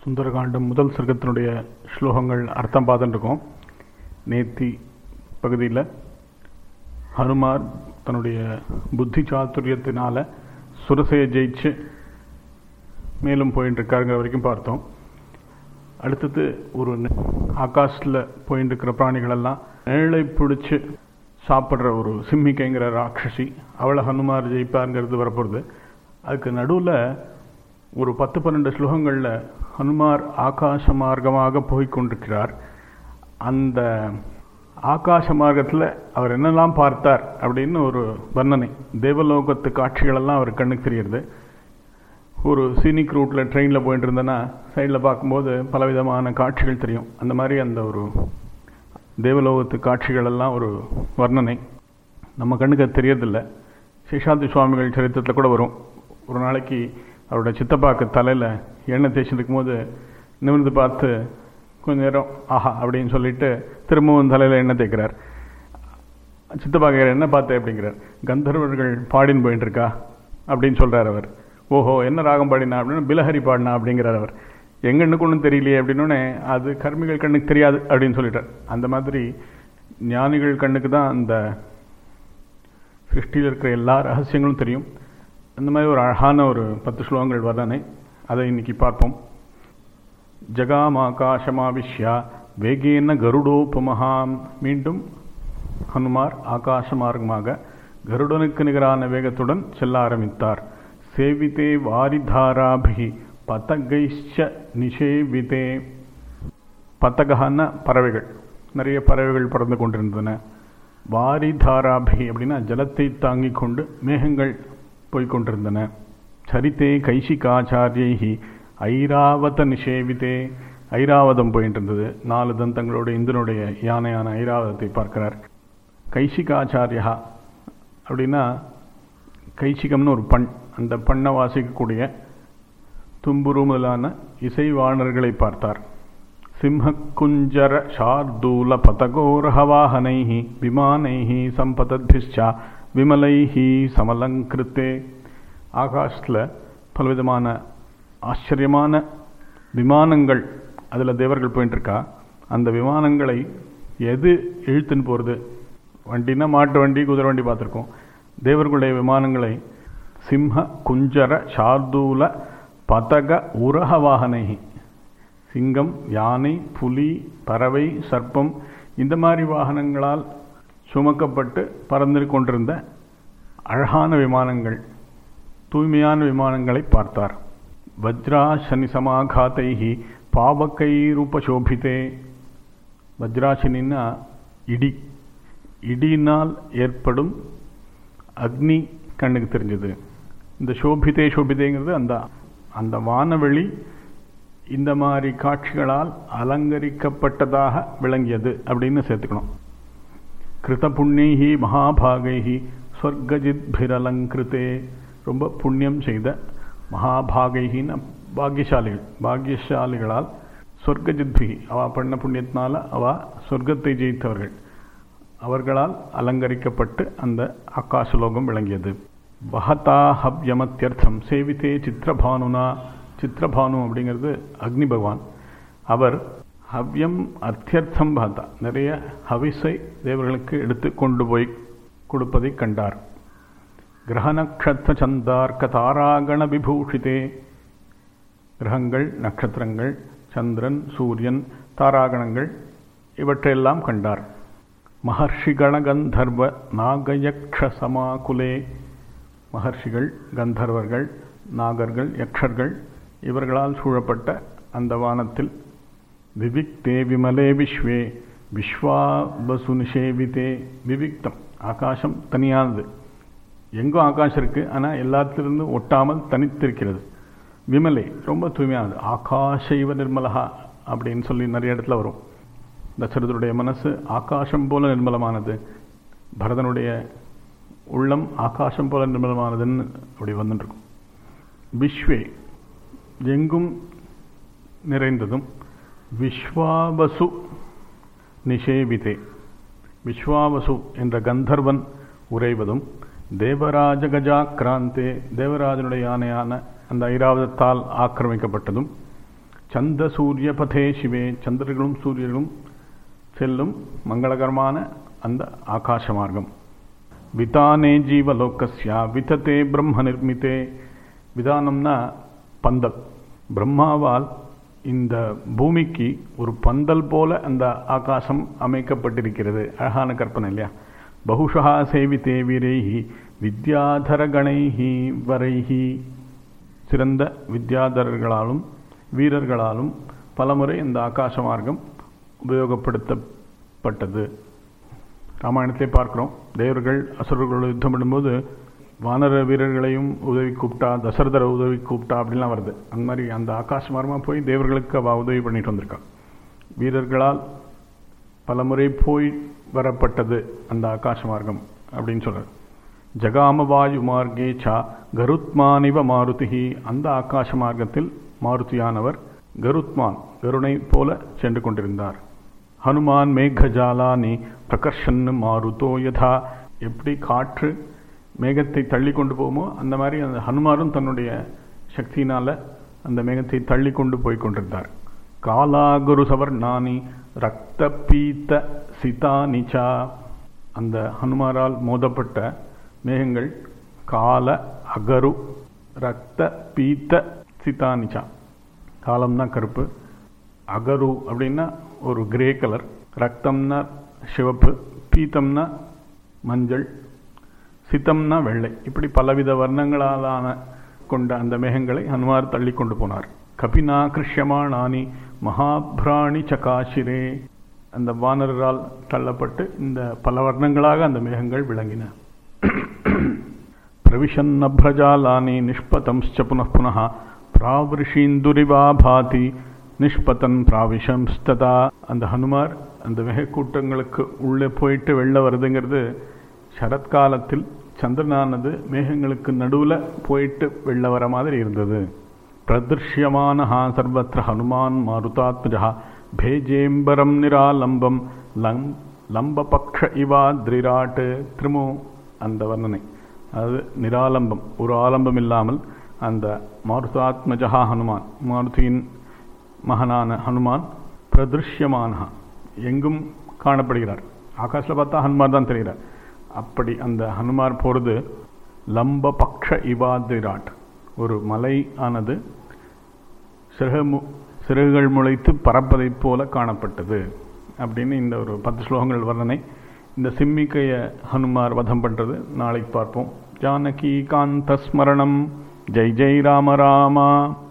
சுந்தரகாண்டம் முதல் சர்க்கத்தினுடைய ஸ்லோகங்கள் அர்த்தம் பார்த்துட்டு இருக்கோம் நேத்தி பகுதியில் ஹனுமார் தன்னுடைய புத்தி சாத்துரியத்தினால சுரசையை ஜெயிச்சு மேலும் போயின்னு இருக்காருங்கிற வரைக்கும் பார்த்தோம் அடுத்தது ஒரு ஆகாஷில் போயின்னு இருக்கிற பிராணிகளெல்லாம் நிழலை பிடிச்சி சாப்பிட்ற ஒரு சிம்மிக்கைங்கிற ராட்சசி அவளை ஹனுமார் ஜெயிப்பாருங்கிறது வரப்போகுது அதுக்கு நடுவில் ஒரு பத்து பன்னெண்டு ஸ்லோகங்களில் ஹனுமார் ஆகாச மார்க்கமாக போய் கொண்டிருக்கிறார் அந்த ஆகாச மார்க்கத்தில் அவர் என்னெல்லாம் பார்த்தார் அப்படின்னு ஒரு வர்ணனை தேவலோகத்து காட்சிகளெல்லாம் அவர் கண்ணுக்கு தெரியுது ஒரு சீனிக் ரூட்டில் ட்ரெயினில் போயிட்டு இருந்தேன்னா சைடில் பார்க்கும்போது பலவிதமான காட்சிகள் தெரியும் அந்த மாதிரி அந்த ஒரு தேவலோகத்து காட்சிகளெல்லாம் ஒரு வர்ணனை நம்ம கண்ணுக்கு அது தெரியறதில்ல சேஷாந்தி சுவாமிகள் சரித்திரத்தில் கூட வரும் ஒரு நாளைக்கு அவரோட சித்தப்பாக்கு தலையில் எண்ணெய் தேய்ச்சிட்டு இருக்கும்போது நிமிர்ந்து பார்த்து கொஞ்ச நேரம் ஆஹா அப்படின்னு சொல்லிட்டு திரும்பவும் தலையில் எண்ணெய் தேய்க்கிறார் சித்தப்பா கேட்குற என்ன பார்த்தேன் அப்படிங்கிறார் கந்தர்வர்கள் பாடின்னு போயிட்டு இருக்கா அப்படின்னு சொல்கிறார் அவர் ஓஹோ என்ன ராகம் பாடினா அப்படின்னு பிலஹரி பாடினா அப்படிங்கிறார் அவர் எங்கன்னு ஒன்றும் தெரியலையே அப்படின்னோடனே அது கர்மிகள் கண்ணுக்கு தெரியாது அப்படின்னு சொல்லிட்டார் அந்த மாதிரி ஞானிகள் கண்ணுக்கு தான் அந்த சிருஷ்டியில் இருக்கிற எல்லா ரகசியங்களும் தெரியும் அந்த மாதிரி ஒரு அழகான ஒரு பத்து ஸ்லோகங்கள் வர்றனே அதை இன்னைக்கு பார்ப்போம் ஜகாமாகாசமாவிஷ்யா வேகேன கருடோபமகாம் மீண்டும் ஹனுமார் ஆகாச மார்க்கமாக கருடனுக்கு நிகரான வேகத்துடன் செல்ல ஆரம்பித்தார் சேவிதே வாரிதாராபி பதகைச்ச நிஷேவிதே பத்தகன பறவைகள் நிறைய பறவைகள் பறந்து கொண்டிருந்தன வாரிதாராபி அப்படின்னா ஜலத்தை தாங்கிக் கொண்டு மேகங்கள் போய்கொண்டிருந்தன சரித்தே கைசிகாச்சாரியி ஐராவத நிஷேவித்தே ஐராவதம் போயிட்டு இருந்தது நாலு தந்தங்களோட இந்திரனுடைய யானையான ஐராவதத்தை பார்க்கிறார் கைசிகாச்சாரியா அப்படின்னா கைசிகம்னு ஒரு பண் அந்த பண்ணை வாசிக்கக்கூடிய தும்புரு முதலான இசைவாணர்களை பார்த்தார் சிம்ஹக்குஞ்சர ஷார்தூல பதகோரஹவாகனைஹி விமானைஹி சம்பதத்பிஷ்சா விமலைஹி சமலங்கிருத்தே ஆகாஷத்தில் பலவிதமான ஆச்சரியமான விமானங்கள் அதில் தேவர்கள் போயிட்டு இருக்கா அந்த விமானங்களை எது இழுத்துன்னு போகிறது வண்டினா மாட்டு வண்டி குதிரை வண்டி பார்த்துருக்கோம் தேவர்களுடைய விமானங்களை சிம்ம குஞ்சர சார்தூல பதக உரக வாகனை சிங்கம் யானை புலி பறவை சர்ப்பம் இந்த மாதிரி வாகனங்களால் சுமக்கப்பட்டு பறந்து கொண்டிருந்த அழகான விமானங்கள் தூய்மையான விமானங்களை பார்த்தார் வஜ்ராசனி சமாகாத்தைஹி பாவக்கை ரூபசோபித்தே வஜ்ராசனின்னா இடி இடியினால் ஏற்படும் அக்னி கண்ணுக்கு தெரிஞ்சது இந்த சோபிதே சோபிதேங்கிறது அந்த அந்த வானவெளி இந்த மாதிரி காட்சிகளால் அலங்கரிக்கப்பட்டதாக விளங்கியது அப்படின்னு சேர்த்துக்கணும் கிருத புண்ணியி மகாபாகைஹி ஸ்வர்கஜித்பிரலங்கிருத்தே ரொம்ப புண்ணியம் செய்த மகாபாகைகின்னு பாக்கியசாலிகள் பாக்கியசாலிகளால் சொர்க்கஜித்பி அவ பண்ண புண்ணியத்தினால அவ சொர்க்கத்தை ஜெயித்தவர்கள் அவர்களால் அலங்கரிக்கப்பட்டு அந்த ஆகாசலோகம் விளங்கியது வஹதா ஹவ்யமத்தியர்த்தம் சேவித்தே சித்திரபானுனா சித்திரபானு அப்படிங்கிறது அக்னி பகவான் அவர் ஹவ்யம் அத்தியர்த்தம் பார்த்தா நிறைய ஹவிஸை தேவர்களுக்கு எடுத்து கொண்டு போய் கொடுப்பதை கண்டார் கிரக நக்ஷத்திர சந்தார்க்க தாராகண விபூஷிதே கிரகங்கள் நட்சத்திரங்கள் சந்திரன் சூரியன் தாராகணங்கள் இவற்றையெல்லாம் கண்டார் மகர்ஷிகண கந்தர்வ நாகயக்ஷ சமாகுலே மகர்ஷிகள் கந்தர்வர்கள் நாகர்கள் யக்ஷர்கள் இவர்களால் சூழப்பட்ட அந்த வானத்தில் விவிக்தே விமலே விஸ்வே விஸ்வாபசு நிஷேவித்தே விவிக்தம் ஆகாசம் தனியானது எங்கும் ஆகாஷம் இருக்குது ஆனால் எல்லாத்திலிருந்து ஒட்டாமல் தனித்திருக்கிறது விமலை ரொம்ப தூய்மையானது ஆகாஷ இவ நிர்மலகா அப்படின்னு சொல்லி நிறைய இடத்துல வரும் தசரதனுடைய மனசு ஆகாசம் போல நிர்மலமானது பரதனுடைய உள்ளம் ஆகாசம் போல நிர்மலமானதுன்னு அப்படி வந்துட்டுருக்கும் விஸ்வே எங்கும் நிறைந்ததும் விஸ்வாவசு நிஷேவிதே விஸ்வாவசு என்ற கந்தர்வன் உறைவதும் தேவராஜ கஜாக்கிராந்தே தேவராஜனுடைய யானையான அந்த ஐராவதத்தால் ஆக்கிரமிக்கப்பட்டதும் சந்த சூரிய பதே சிவே சந்திரர்களும் சூரியர்களும் செல்லும் மங்களகரமான அந்த ஆகாச மார்க்கம் விதானே ஜீவலோக்கஸ்யா விதத்தே பிரம்ம நிர்மித்தே விதானம்னா பந்தல் பிரம்மாவால் இந்த பூமிக்கு ஒரு பந்தல் போல அந்த ஆகாசம் அமைக்கப்பட்டிருக்கிறது அழகான கற்பனை இல்லையா பகுஷா சேவித்தே வீரைஹி வித்யாதர கணைஹி வரைஹி சிறந்த வித்யாதரர்களாலும் வீரர்களாலும் பலமுறை இந்த ஆகாச மார்க்கம் உபயோகப்படுத்தப்பட்டது ராமாயணத்திலே பார்க்கிறோம் தேவர்கள் அசுரர்களோடு யுத்தம் பண்ணும்போது வானர வீரர்களையும் உதவி கூப்பிட்டா தசரதரை உதவி கூப்பிட்டா அப்படிலாம் வருது அந்த மாதிரி அந்த ஆகாச மார்க்கமாக போய் தேவர்களுக்கு அவள் உதவி பண்ணிட்டு வந்திருக்கா வீரர்களால் பலமுறை போய் வரப்பட்டது அந்த ஆகாச மார்க்கம் அப்படின்னு சொல்றார் ஜகாமவாயு மார்க்கே சா கருத்மானிவ மாருதிஹி அந்த ஆகாச மார்க்கத்தில் மாருதியானவர் கருத்மான் கருணை போல சென்று கொண்டிருந்தார் ஹனுமான் மேகஜாலானி பிரகர்ஷன் மாருதோ யதா எப்படி காற்று மேகத்தை தள்ளி கொண்டு போகுமோ அந்த மாதிரி அந்த ஹனுமாரும் தன்னுடைய சக்தியினால அந்த மேகத்தை தள்ளி கொண்டு போய் கொண்டிருந்தார் காலா குரு சவர்ணானி ரக்த பீத்த சிதானிச்சா அந்த ஹனுமாரால் மோதப்பட்ட மேகங்கள் கால அகரு ரக்த பீத்த சிதானிச்சா காலம்னா கருப்பு அகரு அப்படின்னா ஒரு கிரே கலர் ரத்தம்னா சிவப்பு பீத்தம்னா மஞ்சள் சித்தம்னா வெள்ளை இப்படி பலவித வர்ணங்களாலான கொண்ட அந்த மேகங்களை ஹனுமார் தள்ளி கொண்டு போனார் கபினா கிருஷ்யமானானி மகாபிராணி சகாசிரே அந்த வானரால் தள்ளப்பட்டு இந்த பல வர்ணங்களாக அந்த மேகங்கள் விளங்கின பிரவிஷன்னப்ரஜாலானி நிஷ்பதம்ச்ச புனః புனः பிராவிருஷீந்துரிவா பாதி நிஷ்பதன் பிராவிஷம்ஸ்ததா அந்த ஹனுமார் அந்த மேகக்கூட்டங்களுக்கு உள்ளே போயிட்டு வெளில வருதுங்கிறது சரத்காலத்தில் சந்திரனானது மேகங்களுக்கு நடுவில் போயிட்டு வெளில வர மாதிரி இருந்தது பிரதிருஷ்யமான சர்வத்திர ஹனுமான் மாருதாத்மஜா பேஜேம்பரம் நிராலம்பம் லம் லம்பபக்ஷ இவா திரிராட்டு திருமு அந்த வர்ணனை அதாவது நிராலம்பம் ஒரு ஆலம்பம் இல்லாமல் அந்த மாருதாத்மஜா ஹனுமான் மாருதியின் மகனான ஹனுமான் பிரதிருஷ்யமான எங்கும் காணப்படுகிறார் ஆகாசில் பார்த்தா ஹனுமார் தான் தெரிகிறார் அப்படி அந்த ஹனுமார் போகிறது லம்ப பக்ஷ இவாதிராட் ஒரு மலை ஆனது சிறகு சிறகுகள் முளைத்து பறப்பதைப் போல காணப்பட்டது அப்படின்னு இந்த ஒரு பத்து ஸ்லோகங்கள் வர்ணனை இந்த சிம்மிக்கைய ஹனுமார் வதம் பண்ணுறது நாளைக்கு பார்ப்போம் ஜானகி காந்த ஸ்மரணம் ஜெய் ஜெய் ராம ராமா